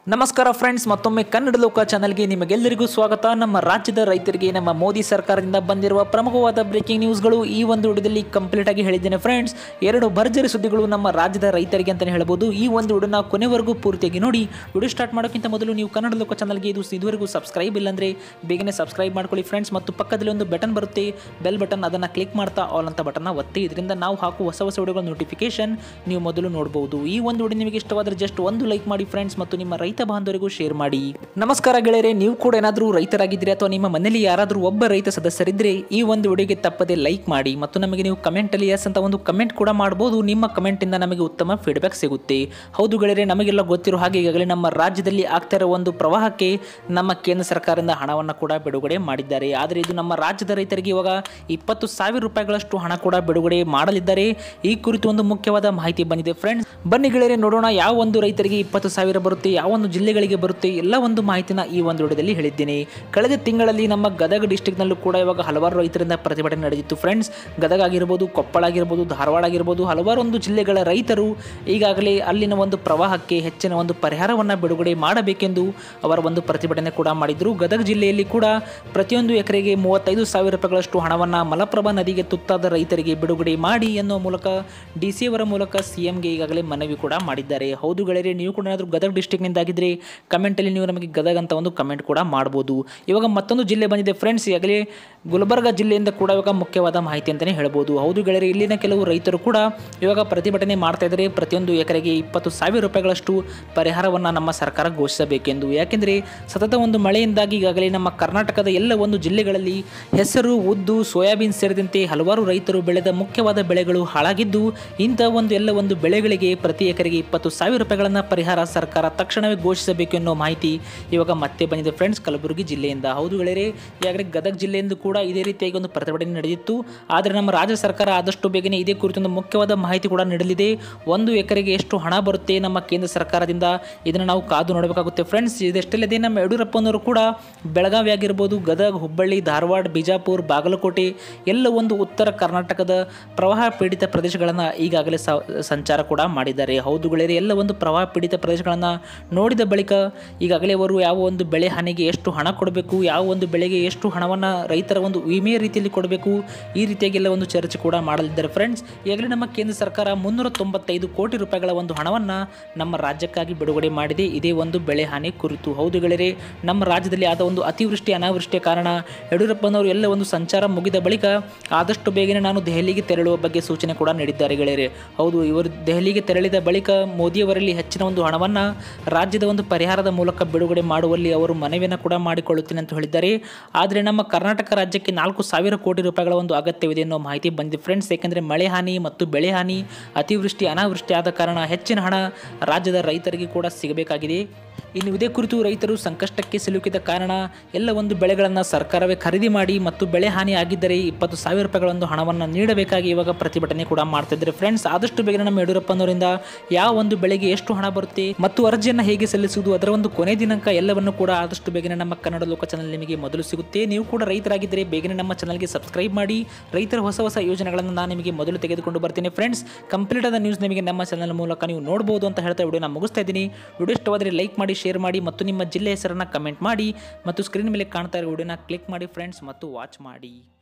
ನಮಸ್ಕಾರ ಫ್ರೆಂಡ್ಸ್ ಮತ್ತೊಮ್ಮೆ ಕನ್ನಡ ಲೋಕ ಚಾನಲ್ಗೆ ನಿಮಗೆಲ್ಲರಿಗೂ ಸ್ವಾಗತ ನಮ್ಮ ರಾಜ್ಯದ ರೈತರಿಗೆ ನಮ್ಮ ಮೋದಿ ಸರ್ಕಾರದಿಂದ ಬಂದಿರುವ ಪ್ರಮುಖವಾದ ಬ್ರೇಕಿಂಗ್ ನ್ಯೂಸ್ಗಳು ಈ ಒಂದು ವಿಡಿಯೋದಲ್ಲಿ ಕಂಪ್ಲೀಟ್ ಆಗಿ ಹೇಳಿದ್ದೇನೆ ಫ್ರೆಂಡ್ಸ್ ಎರಡು ಭರ್ಜರಿ ಸುದ್ದಿಗಳು ನಮ್ಮ ರಾಜ್ಯದ ರೈತರಿಗೆ ಅಂತಲೇ ಹೇಳ್ಬೋದು ಈ ಒಂದು ವಿಡಿಯೋನ ಕೊನೆವರೆಗೂ ಪೂರ್ತಿಯಾಗಿ ನೋಡಿ ವಿಡಿಯೋ ಸ್ಟಾರ್ಟ್ ಮಾಡೋಕ್ಕಿಂತ ಮೊದಲು ನೀವು ಕನ್ನಡ ಲೋಕ ಚಾನಲ್ಗೆ ಇದು ಇದುವರೆಗೂ ಸಬ್ಸ್ಕ್ರೈಬ್ ಇಲ್ಲಾಂದ್ರೆ ಬೇಗನೆ ಸಬ್ಸ್ಕ್ರೈಬ್ ಮಾಡ್ಕೊಳ್ಳಿ ಫ್ರೆಂಡ್ಸ್ ಮತ್ತು ಪಕ್ಕದಲ್ಲಿ ಒಂದು ಬಟನ್ ಬರುತ್ತೆ ಬೆಲ್ ಬಟನ್ ಅದನ್ನು ಕ್ಲಿಕ್ ಮಾಡ್ತಾ ಆಲ್ ಅಂತ ಬಟನ್ನ ಒತ್ತಿ ಇದರಿಂದ ನಾವು ಹಾಕುವ ಹೊಸ ಹೊಸ ವಿಡಿಯೋಗಳ ನೋಟಿಫಿಕೇಶನ್ ನೀವು ಮೊದಲು ನೋಡಬಹುದು ಈ ಒಂದು ವಿಡಿಯೋ ನಿಮಗೆ ಇಷ್ಟವಾದರೆ ಜಸ್ಟ್ ಒಂದು ಲೈಕ್ ಮಾಡಿ ಫ್ರೆಂಡ್ಸ್ ಮತ್ತು ನಿಮ್ಮ ರೈತ ಬಾಂಧವರಿಗೂ ಶೇರ್ ಮಾಡಿ ನಮಸ್ಕಾರ ಗೆಳೆಯರೆ ನೀವು ಕೂಡ ಏನಾದರೂ ರೈತರಾಗಿದ್ದೀರಿ ಅಥವಾ ನಿಮ್ಮ ಮನೆಯಲ್ಲಿ ಯಾರಾದರೂ ಒಬ್ಬ ರೈತ ಸದಸ್ಯರಿದ್ದರೆ ಈ ಒಂದು ವಿಡಿಯೋಗೆ ತಪ್ಪದೆ ಲೈಕ್ ಮಾಡಿ ಮತ್ತು ನಮಗೆ ನೀವು ಕಮೆಂಟಲ್ಲಿ ಎಸ್ ಅಂತ ಒಂದು ಕಮೆಂಟ್ ಕೂಡ ಮಾಡ್ಬೋದು ನಿಮ್ಮ ಕಮೆಂಟಿಂದ ನಮಗೆ ಉತ್ತಮ ಫೀಡ್ಬ್ಯಾಕ್ ಸಿಗುತ್ತೆ ಹೌದು ಗೆಳೆಯರೆ ನಮಗೆಲ್ಲ ಗೊತ್ತಿರೋ ಹಾಗೆ ಈಗಾಗಲೇ ನಮ್ಮ ರಾಜ್ಯದಲ್ಲಿ ಆಗ್ತಾ ಇರೋ ಒಂದು ಪ್ರವಾಹಕ್ಕೆ ನಮ್ಮ ಕೇಂದ್ರ ಸರ್ಕಾರದಿಂದ ಹಣವನ್ನು ಕೂಡ ಬಿಡುಗಡೆ ಮಾಡಿದ್ದಾರೆ ಆದರೆ ಇದು ನಮ್ಮ ರಾಜ್ಯದ ರೈತರಿಗೆ ಇವಾಗ ಇಪ್ಪತ್ತು ಸಾವಿರ ರೂಪಾಯಿಗಳಷ್ಟು ಹಣ ಕೂಡ ಬಿಡುಗಡೆ ಮಾಡಲಿದ್ದಾರೆ ಈ ಕುರಿತು ಒಂದು ಮುಖ್ಯವಾದ ಮಾಹಿತಿ ಬಂದಿದೆ ಫ್ರೆಂಡ್ಸ್ ಬನ್ನಿ ಗೆಳೆಯರೆ ನೋಡೋಣ ಯಾವ ಒಂದು ರೈತರಿಗೆ ಇಪ್ಪತ್ತು ಸಾವಿರ ಬರುತ್ತೆ ಯಾವ ಒಂದು ಜಿಲ್ಲೆಗಳಿಗೆ ಬರುತ್ತೆ ಎಲ್ಲ ಒಂದು ಮಾಹಿತಿನ ಈ ಒಂದು ವಿಡಿಯೋದಲ್ಲಿ ಹೇಳಿದ್ದೀನಿ ಕಳೆದ ತಿಂಗಳಲ್ಲಿ ನಮ್ಮ ಗದಗ ಡಿಸ್ಟಿಕ್ನಲ್ಲೂ ಕೂಡ ಇವಾಗ ಹಲವಾರು ರೈತರಿಂದ ಪ್ರತಿಭಟನೆ ನಡೆದಿತ್ತು ಫ್ರೆಂಡ್ಸ್ ಗದಗ ಆಗಿರ್ಬೋದು ಕೊಪ್ಪಳ ಆಗಿರ್ಬೋದು ಧಾರವಾಡ ಆಗಿರ್ಬೋದು ಹಲವಾರು ಒಂದು ಜಿಲ್ಲೆಗಳ ರೈತರು ಈಗಾಗಲೇ ಅಲ್ಲಿನ ಒಂದು ಪ್ರವಾಹಕ್ಕೆ ಹೆಚ್ಚಿನ ಒಂದು ಪರಿಹಾರವನ್ನು ಬಿಡುಗಡೆ ಮಾಡಬೇಕೆಂದು ಅವರ ಒಂದು ಪ್ರತಿಭಟನೆ ಕೂಡ ಮಾಡಿದ್ರು ಗದಗ ಜಿಲ್ಲೆಯಲ್ಲಿ ಕೂಡ ಪ್ರತಿಯೊಂದು ಎಕರೆಗೆ ಮೂವತ್ತೈದು ಸಾವಿರ ರೂಪಾಯಿಗಳಷ್ಟು ಹಣವನ್ನು ಮಲಪ್ರಭಾ ನದಿಗೆ ತುತ್ತಾದ ರೈತರಿಗೆ ಬಿಡುಗಡೆ ಮಾಡಿ ಎನ್ನುವ ಮೂಲಕ ಡಿ ಸಿ ಅವರ ಮೂಲಕ ಸಿ ಎಂಗೆ ಈಗಾಗಲೇ ಮನವಿ ಕೂಡ ಮಾಡಿದ್ದಾರೆ ಹೌದು ಗೆಳೆಯರೆ ನೀವು ಕೂಡ ಏನಾದರೂ ಗದಗ ಡಿಸ್ಟಿಕ್ನಿಂದಾಗಿದ್ದರೆ ಕಮೆಂಟಲ್ಲಿ ನೀವು ನಮಗೆ ಗದಗ ಅಂತ ಒಂದು ಕಮೆಂಟ್ ಕೂಡ ಮಾಡ್ಬೋದು ಇವಾಗ ಮತ್ತೊಂದು ಜಿಲ್ಲೆ ಬಂದಿದೆ ಫ್ರೆಂಡ್ಸ್ ಈಗಾಗಲೇ ಗುಲ್ಬರ್ಗ ಜಿಲ್ಲೆಯಿಂದ ಕೂಡ ಇವಾಗ ಮುಖ್ಯವಾದ ಮಾಹಿತಿ ಅಂತಲೇ ಹೇಳ್ಬೋದು ಹೌದು ಗೆಳೆಯರೆ ಇಲ್ಲಿನ ಕೆಲವು ರೈತರು ಕೂಡ ಇವಾಗ ಪ್ರತಿಭಟನೆ ಮಾಡ್ತಾ ಇದ್ದಾರೆ ಪ್ರತಿಯೊಂದು ಎಕರೆಗೆ ಇಪ್ಪತ್ತು ಸಾವಿರ ರೂಪಾಯಿಗಳಷ್ಟು ಪರಿಹಾರವನ್ನು ನಮ್ಮ ಸರ್ಕಾರ ಘೋಷಿಸಬೇಕೆಂದು ಯಾಕೆಂದರೆ ಸತತ ಒಂದು ಮಳೆಯಿಂದಾಗಿ ಈಗಾಗಲೇ ನಮ್ಮ ಕರ್ನಾಟಕದ ಎಲ್ಲ ಒಂದು ಜಿಲ್ಲೆಗಳಲ್ಲಿ ಹೆಸರು ಉದ್ದು ಸೋಯಾಬೀನ್ ಸೇರಿದಂತೆ ಹಲವಾರು ರೈತರು ಬೆಳೆದ ಮುಖ್ಯವಾದ ಬೆಳೆಗಳು ಹಾಳಾಗಿದ್ದು ಇಂಥ ಒಂದು ಎಲ್ಲ ಒಂದು ಬೆಳೆಗಳಿಗೆ ಪ್ರತಿ ಎಕರೆಗೆ ಇಪ್ಪತ್ತು ಸಾವಿರ ರೂಪಾಯಿಗಳನ್ನು ಪರಿಹಾರ ಸರ್ಕಾರ ತಕ್ಷಣವೇ ಘೋಷಿಸಬೇಕು ಎನ್ನುವ ಮಾಹಿತಿ ಇವಾಗ ಮತ್ತೆ ಬಂದಿದೆ ಫ್ರೆಂಡ್ಸ್ ಕಲಬುರಗಿ ಜಿಲ್ಲೆಯಿಂದ ಹೌದು ಗೆಳೆಯರೆ ಈಗಾಗಲೇ ಗದಗ ಜಿಲ್ಲೆಯಿಂದ ಕೂಡ ಇದೇ ರೀತಿಯಾಗಿ ಒಂದು ಪ್ರತಿಭಟನೆ ನಡೆದಿತ್ತು ಆದರೆ ನಮ್ಮ ರಾಜ್ಯ ಸರ್ಕಾರ ಆದಷ್ಟು ಬೇಗನೆ ಇದೇ ಕುರಿತೊಂದು ಮುಖ್ಯವಾದ ಮಾಹಿತಿ ಕೂಡ ನೀಡಲಿದೆ ಒಂದು ಎಕರೆಗೆ ಎಷ್ಟು ಹಣ ಬರುತ್ತೆ ನಮ್ಮ ಕೇಂದ್ರ ಸರ್ಕಾರದಿಂದ ಇದನ್ನು ನಾವು ಕಾದು ನೋಡಬೇಕಾಗುತ್ತೆ ಫ್ರೆಂಡ್ಸ್ ಇದೆಷ್ಟಲ್ಲದೆ ನಮ್ಮ ಯಡಿಯೂರಪ್ಪನವರು ಕೂಡ ಬೆಳಗಾವಿ ಆಗಿರ್ಬೋದು ಗದಗ ಹುಬ್ಬಳ್ಳಿ ಧಾರವಾಡ ಬಿಜಾಪುರ ಬಾಗಲಕೋಟೆ ಎಲ್ಲ ಒಂದು ಉತ್ತರ ಕರ್ನಾಟಕದ ಪ್ರವಾಹ ಪೀಡಿತ ಪ್ರದೇಶಗಳನ್ನು ಈಗಾಗಲೇ ಸ ಸಂಚಾರ ಕೂಡ ಮಾಡಿದ್ದಾರೆ ಹೌದು ಗೆಳೆಯರೆ ಎಲ್ಲ ಒಂದು ಪ್ರವಾಹ ಪೀಡಿತ ಪ್ರದೇಶಗಳನ್ನು ನೋಡಿದ ಬಳಿಕ ಈಗಾಗಲೇ ಅವರು ಯಾವ ಒಂದು ಬೆಳೆ ಹಾನಿಗೆ ಎಷ್ಟು ಹಣ ಕೊಡಬೇಕು ಯಾವ ಒಂದು ಬೆಳೆಗೆ ಎಷ್ಟು ಹಣವನ್ನು ರೈತರ ಒಂದು ವಿಮೆ ರೀತಿಯಲ್ಲಿ ಕೊಡಬೇಕು ಈ ರೀತಿಯಾಗಿ ಎಲ್ಲ ಒಂದು ಚರ್ಚೆ ಕೂಡ ಮಾಡಲಿದ್ದಾರೆ ಫ್ರೆಂಡ್ಸ್ ಈಗಾಗಲೇ ನಮ್ಮ ಕೇಂದ್ರ ಸರ್ಕಾರ ಮುನ್ನೂರ ತೊಂಬತ್ತೈದು ಕೋಟಿ ರೂಪಾಯಿಗಳ ಒಂದು ಹಣವನ್ನು ನಮ್ಮ ರಾಜ್ಯಕ್ಕಾಗಿ ಬಿಡುಗಡೆ ಮಾಡಿದೆ ಇದೇ ಒಂದು ಬೆಳೆ ಹಾನಿ ಕುರಿತು ಹೌದು ಗೆಳೆಯರೆ ನಮ್ಮ ರಾಜ್ಯದಲ್ಲಿ ಆದ ಒಂದು ಅತಿವೃಷ್ಟಿ ಅನಾವೃಷ್ಟಿಯ ಕಾರಣ ಯಡಿಯೂರಪ್ಪನವರು ಎಲ್ಲ ಒಂದು ಸಂಚಾರ ಮುಗಿದ ಬಳಿಕ ಆದಷ್ಟು ಬೇಗನೆ ನಾನು ದೆಹಲಿಗೆ ತೆರಳುವ ಬಗ್ಗೆ ಸೂಚನೆ ಕೂಡ ನೀಡಿದ್ದಾರೆ ಗೆಳೆಯರೆ ಹೌದು ಇವರು ದೆಹಲಿಗೆ ತೆರಳಿದ ಬಳಿಕ ಮೋದಿಯವರಲ್ಲಿ ಹೆಚ್ಚಿನ ಒಂದು ಹಣವನ್ನು ರಾಜ್ಯದ ಒಂದು ಪರಿಹಾರದ ಮೂಲಕ ಬಿಡುಗಡೆ ಮಾಡುವಲ್ಲಿ ಅವರು ಮನವಿಯನ್ನು ಕೂಡ ಮಾಡಿಕೊಳ್ಳುತ್ತೇನೆ ಅಂತ ಹೇಳಿದ್ದಾರೆ ಆದರೆ ನಮ್ಮ ಕರ್ನಾಟಕ ರಾಜ್ಯಕ್ಕೆ ನಾಲ್ಕು ಸಾವಿರ ಕೋಟಿ ರೂಪಾಯಿಗಳ ಒಂದು ಅಗತ್ಯವಿದೆ ಅನ್ನೋ ಮಾಹಿತಿ ಬಂದಿದೆ ಫ್ರೆಂಡ್ಸ್ ಏಕೆಂದರೆ ಮಳೆ ಹಾನಿ ಮತ್ತು ಬೆಳೆ ಹಾನಿ ಅತಿವೃಷ್ಟಿ ಅನಾವೃಷ್ಟಿ ಆದ ಕಾರಣ ಹೆಚ್ಚಿನ ಹಣ ರಾಜ್ಯದ ರೈತರಿಗೆ ಕೂಡ ಸಿಗಬೇಕಾಗಿದೆ ಇನ್ನು ಇದೇ ಕುರಿತು ರೈತರು ಸಂಕಷ್ಟಕ್ಕೆ ಸಿಲುಕಿದ ಕಾರಣ ಎಲ್ಲ ಒಂದು ಬೆಳೆಗಳನ್ನು ಸರ್ಕಾರವೇ ಖರೀದಿ ಮಾಡಿ ಮತ್ತು ಬೆಳೆ ಹಾನಿ ಆಗಿದ್ದರೆ ಇಪ್ಪತ್ತು ಸಾವಿರ ರೂಪಾಯಿಗಳ ಒಂದು ಹಣವನ್ನು ನೀಡಬೇಕಾಗಿ ಇವಾಗ ಪ್ರತಿಭಟನೆ ಕೂಡ ಮಾಡ್ತಿದ್ದಾರೆ ಫ್ರೆಂಡ್ಸ್ ಆದಷ್ಟು ಬೇಗನೆ ನಮ್ಮ ಯಡಿಯೂರಪ್ಪನವರಿಂದ ಯಾವ ಒಂದು ಬೆಳೆಗೆ ಎಷ್ಟು ಹಣ ಬರುತ್ತೆ ಮತ್ತು ಅರ್ಜಿಯನ್ನು ಹೇಗೆ ಸಲ್ಲಿಸುವುದು ಅದರ ಒಂದು ಕೊನೆ ದಿನಾಂಕ ಎಲ್ಲವನ್ನು ಕೂಡ ಆದಷ್ಟು ಬೇಗನೆ ನಮ್ಮ ಕನ್ನಡ ಲೋಕ ಚಾನಲ್ ನಿಮಗೆ ಮೊದಲು ಸಿಗುತ್ತೆ ನೀವು ಕೂಡ ರೈತರಾಗಿದ್ದರೆ ಬೇಗನೆ ನಮ್ಮ ಚಾನಲ್ಗೆ ಸಬ್ಸ್ಕ್ರೈಬ್ ಮಾಡಿ ರೈತರ ಹೊಸ ಹೊಸ ಯೋಜನೆಗಳನ್ನು ನಾನು ನಿಮಗೆ ಮೊದಲು ತೆಗೆದುಕೊಂಡು ಬರ್ತೀನಿ ಫ್ರೆಂಡ್ಸ್ ಕಂಪ್ಲೀಟ್ ಆದ ನ್ಯೂಸ್ ನಿಮಗೆ ನಮ್ಮ ಚಾನಲ್ ಮೂಲಕ ನೀವು ನೋಡಬಹುದು ಅಂತ ಹೇಳ್ತಾ ವಿಡಿಯೋನ ಮುಗಿಸ್ತಾ ಇದ್ದೀನಿ ವಿಡಿಯೋ ಇಷ್ಟವಾದರೆ ಲೈಕ್ ಮಾಡಿ ಶೇರ್ ಮಾಡಿ ಮತ್ತು ನಿಮ್ಮ ಜಿಲ್ಲೆ ಹೆಸರನ್ನು ಕಮೆಂಟ್ ಮಾಡಿ ಮತ್ತು ಸ್ಕ್ರೀನ್ ಮೇಲೆ ಕಾಣ್ತಾ ಇರೋ ವಿಡಿಯೋನ ಕ್ಲಿಕ್ ಮಾಡಿ ಫ್ರೆಂಡ್ಸ್ ಮತ್ತು ವಾಚ್ ಮಾಡಿ